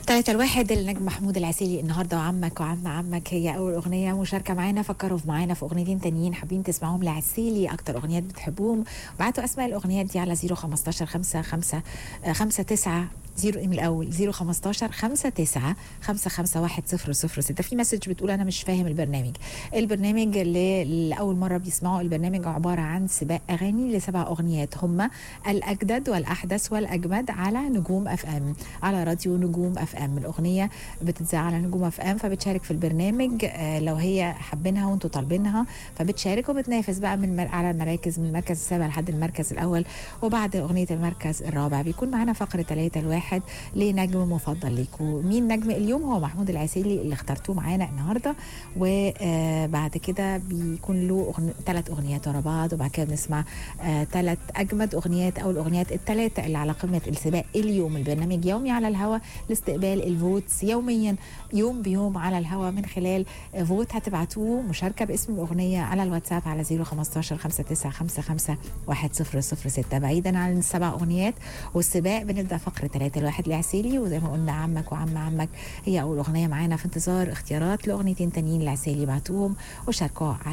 تلاتة الواحد النجم محمود العسيلي النهارده وعمك وعم عمك هي اول اغنيه مشاركه معانا فكروا في معانا في اغنيتين تانيين حابين تسمعوهم لعسيلي اكتر اغنيات بتحبوهم بعتوا اسماء الاغنيات دي على 015 5 5 5 9 زيرو من الاول 015 5 9 5 5 1 0 0 6 في مسج بتقول انا مش فاهم البرنامج البرنامج اللي لاول مره بيسمعوا البرنامج عباره عن سباق اغاني لسبع اغنيات هم الاجدد والاحدث والاجمد على نجوم اف ام على راديو نجوم اف ام الاغنيه بتتذاع على نجوم اف ام فبتشارك في البرنامج آه، لو هي حابينها وانتوا طالبينها فبتشارك وبتنافس بقى من مر- على المراكز من المركز السابع لحد المركز الاول وبعد اغنيه المركز الرابع بيكون معانا فقره ثلاثة الواحد لنجم مفضل ليكوا مين نجم اليوم هو محمود العسيلي اللي اخترتوه معانا النهارده وبعد كده بيكون له ثلاث اغنيات ورا بعض وبعد كده بنسمع ثلاث اجمد اغنيات او الاغنيات الثلاثه اللي على قمه السباق اليوم البرنامج يومي على الهواء لاستقبال الفوتس يوميا يوم بيوم على الهواء من خلال فوت هتبعتوه مشاركه باسم الاغنيه على الواتساب على 015 5955 1006 بعيدا عن السبع اغنيات والسباق بنبدا فقره ثلاثة الواحد لعسيلي وزي ما قلنا عمك وعم عمك هي اول اغنيه معانا في انتظار اختيارات لاغنيتين تانيين لعسيلي بعتوهم وشاركوها على